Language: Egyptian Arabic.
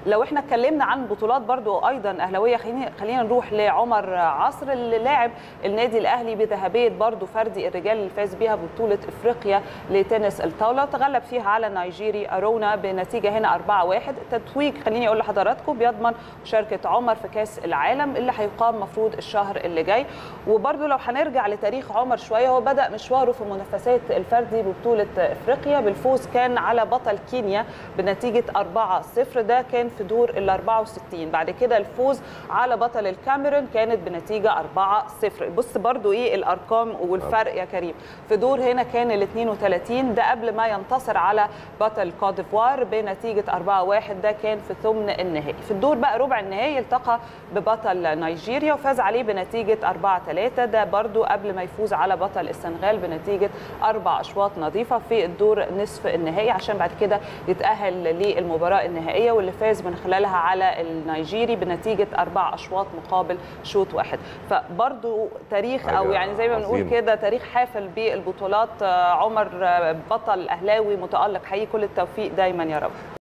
لو احنا اتكلمنا عن بطولات برضو ايضا اهلاويه خلينا خلينا نروح لعمر عصر اللي لاعب النادي الاهلي بذهبيه برضو فردي الرجال اللي فاز بيها ببطوله افريقيا لتنس الطاوله تغلب فيها على النيجيري ارونا بنتيجه هنا 4-1 تتويج خليني اقول لحضراتكم بيضمن مشاركه عمر في كاس العالم اللي هيقام مفروض الشهر اللي جاي وبرضو لو هنرجع لتاريخ عمر شويه هو بدا مشواره في منافسات الفردي ببطوله افريقيا بالفوز كان على بطل كينيا بنتيجه 4-0 ده كان في دور ال 64 بعد كده الفوز على بطل الكاميرون كانت بنتيجه 4-0 بص برضو ايه الارقام والفرق يا كريم في دور هنا كان ال 32 ده قبل ما ينتصر على بطل كوت ديفوار بنتيجه 4-1 ده كان في ثمن النهائي في الدور بقى ربع النهائي التقى ببطل نيجيريا وفاز عليه بنتيجه 4-3 ده برضو قبل ما يفوز على بطل السنغال بنتيجه اربع اشواط نظيفه في الدور نصف النهائي عشان بعد كده يتاهل للمباراه النهائيه واللي فاز من خلالها على النيجيري بنتيجه اربع اشواط مقابل شوط واحد فبرضو تاريخ او يعني زي ما بنقول كده تاريخ حافل بالبطولات عمر بطل اهلاوي متالق حقيقي كل التوفيق دايما يا رب